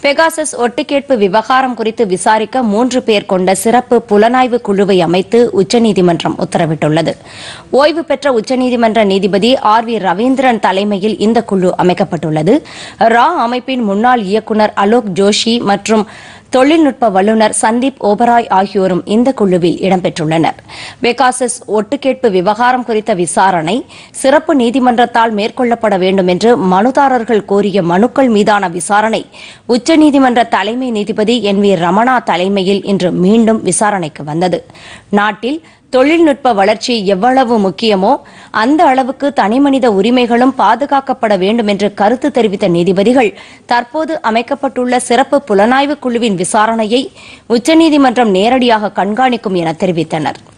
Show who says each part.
Speaker 1: Pegasus ஒட்டுக்கேட்பு விவகாரம் குறித்து விசாரிக்க மூன்று பேர் கொண்ட சிறப்பு புலனாய்வு குழுவை அமைத்து உச்சநீதிமன்றம் உத்தரவிட்டுள்ளது ஓய்வு பெற்ற உச்சநீதிமன்ற நீதிபதி ஆர் வி ரவீந்திரன் தலைமையில் இந்த குழு அமைக்கப்பட்டுள்ளது ரா அமைப்பின் முன்னாள் இயக்குநர் அலோக் ஜோஷி மற்றும் தொழில்நுட்ப வல்லுநர் சந்தீப் ஓபராய் ஆகியோரும் இந்த குழுவில் இடம்பெற்றுள்ளனர் பெகாசஸ் ஒட்டுக்கேட்பு விவகாரம் குறித்த விசாரணை சிறப்பு நீதிமன்றத்தால் மேற்கொள்ளப்பட வேண்டும் என்று மனுதாரர்கள் கோரிய மனுக்கள் மீதான விசாரணை உச்சநீதிமன்ற தலைமை நீதிபதி என் வி ரமணா தலைமையில் இன்று மீண்டும் விசாரணைக்கு வந்தது நாட்டில் தொழில்நுட்ப வளர்ச்சி எவ்வளவு முக்கியமோ அந்த அளவுக்கு தனிமனித உரிமைகளும் பாதுகாக்கப்பட வேண்டும் என்று கருத்து தெரிவித்த நீதிபதிகள் தற்போது அமைக்கப்பட்டுள்ள சிறப்பு புலனாய்வு குழுவின் விசாரணையை உச்சநீதிமன்றம் நேரடியாக கண்காணிக்கும் என தெரிவித்தனர்